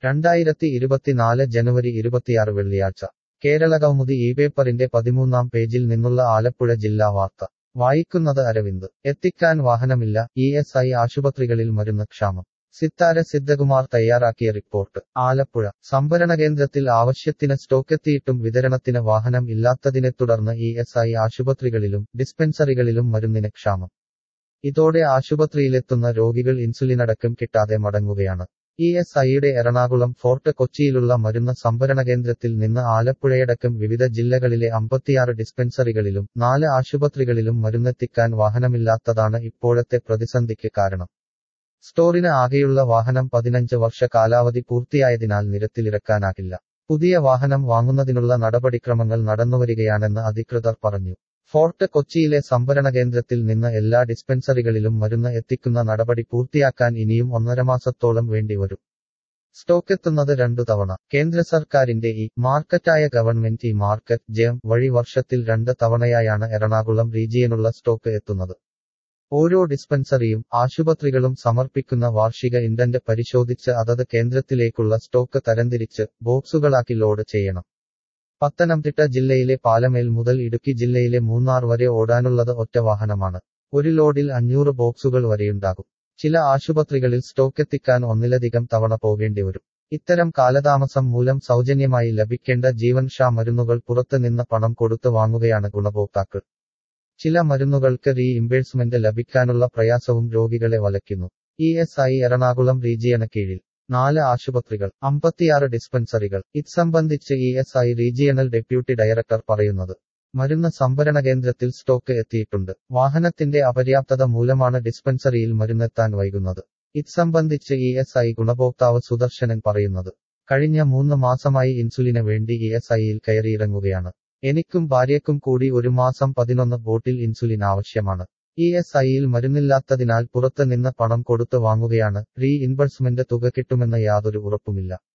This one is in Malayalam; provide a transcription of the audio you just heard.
രണ്ടായിരത്തി ഇരുപത്തിനാല് ജനുവരി ഇരുപത്തിയാറ് വെള്ളിയാഴ്ച കേരളകൗമുദി ഈ പേപ്പറിന്റെ പതിമൂന്നാം പേജിൽ നിന്നുള്ള ആലപ്പുഴ ജില്ലാ വാർത്ത വായിക്കുന്നത് അരവിന്ദ് എത്തിക്കാൻ വാഹനമില്ല ഇ എസ് ഐ ആശുപത്രികളിൽ മരുന്ന് ക്ഷാമം സിത്താര സിദ്ധകുമാർ തയ്യാറാക്കിയ റിപ്പോർട്ട് ആലപ്പുഴ സംഭരണ കേന്ദ്രത്തിൽ ആവശ്യത്തിന് സ്റ്റോക്കെത്തിയിട്ടും വിതരണത്തിന് വാഹനം ഇല്ലാത്തതിനെ തുടർന്ന് ഇ എസ് ഐ ആശുപത്രികളിലും ഡിസ്പെൻസറികളിലും മരുന്നിന് ക്ഷാമം ഇതോടെ ആശുപത്രിയിലെത്തുന്ന രോഗികൾ ഇൻസുലിനടക്കം കിട്ടാതെ മടങ്ങുകയാണ് ഇ എസ് ഐയുടെ എറണാകുളം ഫോർട്ട് കൊച്ചിയിലുള്ള മരുന്ന് സംഭരണ കേന്ദ്രത്തിൽ നിന്ന് ആലപ്പുഴയടക്കം വിവിധ ജില്ലകളിലെ അമ്പത്തിയാറ് ഡിസ്പെൻസറികളിലും നാല് ആശുപത്രികളിലും മരുന്നെത്തിക്കാൻ വാഹനമില്ലാത്തതാണ് ഇപ്പോഴത്തെ പ്രതിസന്ധിക്ക് കാരണം സ്റ്റോറിന് ആകെയുള്ള വാഹനം പതിനഞ്ച് വർഷ കാലാവധി പൂർത്തിയായതിനാൽ നിരത്തിലിറക്കാനാകില്ല പുതിയ വാഹനം വാങ്ങുന്നതിനുള്ള നടപടിക്രമങ്ങൾ നടന്നുവരികയാണെന്ന് അധികൃതർ പറഞ്ഞു ഫോർട്ട് കൊച്ചിയിലെ സംഭരണ കേന്ദ്രത്തിൽ നിന്ന് എല്ലാ ഡിസ്പെൻസറികളിലും മരുന്ന് എത്തിക്കുന്ന നടപടി പൂർത്തിയാക്കാൻ ഇനിയും ഒന്നര മാസത്തോളം വേണ്ടിവരും സ്റ്റോക്കെത്തുന്നത് രണ്ടു തവണ കേന്ദ്ര സർക്കാരിന്റെ ഈ മാർക്കറ്റായ ഗവൺമെന്റ് ഈ മാർക്കറ്റ് ജെം വഴി വർഷത്തിൽ രണ്ട് തവണയായാണ് എറണാകുളം റീജിയനുള്ള സ്റ്റോക്ക് എത്തുന്നത് ഓരോ ഡിസ്പെൻസറിയും ആശുപത്രികളും സമർപ്പിക്കുന്ന വാർഷിക ഇൻഡന്റ് പരിശോധിച്ച് അതത് കേന്ദ്രത്തിലേക്കുള്ള സ്റ്റോക്ക് തരംതിരിച്ച് ബോക്സുകളാക്കി ലോഡ് ചെയ്യണം പത്തനംതിട്ട ജില്ലയിലെ പാലമേൽ മുതൽ ഇടുക്കി ജില്ലയിലെ മൂന്നാർ വരെ ഓടാനുള്ളത് ഒറ്റ വാഹനമാണ് ഒരു ലോഡിൽ അഞ്ഞൂറ് ബോക്സുകൾ വരെയുണ്ടാകും ചില ആശുപത്രികളിൽ സ്റ്റോക്കെത്തിക്കാൻ ഒന്നിലധികം തവണ പോകേണ്ടിവരും ഇത്തരം കാലതാമസം മൂലം സൗജന്യമായി ലഭിക്കേണ്ട ജീവൻഷാ മരുന്നുകൾ പുറത്ത് നിന്ന് പണം കൊടുത്ത് വാങ്ങുകയാണ് ഗുണഭോക്താക്കൾ ചില മരുന്നുകൾക്ക് റീഇംബേഴ്സ്മെന്റ് ലഭിക്കാനുള്ള പ്രയാസവും രോഗികളെ വലയ്ക്കുന്നു ഇ എസ് ഐ എറണാകുളം റീജിയന് കീഴിൽ നാല് ആശുപത്രികൾ അമ്പത്തിയാറ് ഡിസ്പെൻസറികൾ ഇത് സംബന്ധിച്ച് E S I regional deputy director പറയുന്നത് മരുന്ന് സംഭരണ കേന്ദ്രത്തിൽ സ്റ്റോക്ക് എത്തിയിട്ടുണ്ട് വാഹനത്തിന്റെ അപര്യാപ്തത മൂലമാണ് ഡിസ്പെൻസറിയിൽ മരുന്നെത്താൻ വൈകുന്നത് ഇത് സംബന്ധിച്ച് ഇ എസ് ഐ ഗുണഭോക്താവ് സുദർശനൻ പറയുന്നത് കഴിഞ്ഞ മൂന്ന് മാസമായി ഇൻസുലിന് വേണ്ടി ഇ എസ് ഐയിൽ കയറിയിറങ്ങുകയാണ് എനിക്കും ഭാര്യയ്ക്കും കൂടി ഒരു മാസം പതിനൊന്ന് ബോട്ടിൽ ഇൻസുലിൻ ആവശ്യമാണ് ഇ എസ് ഐയിൽ മരുന്നില്ലാത്തതിനാൽ പുറത്ത് നിന്ന് പണം കൊടുത്ത് വാങ്ങുകയാണ് റീ ഇൻബഴ്സ്മെന്റ് തുക കിട്ടുമെന്ന യാതൊരു ഉറപ്പുമില്ല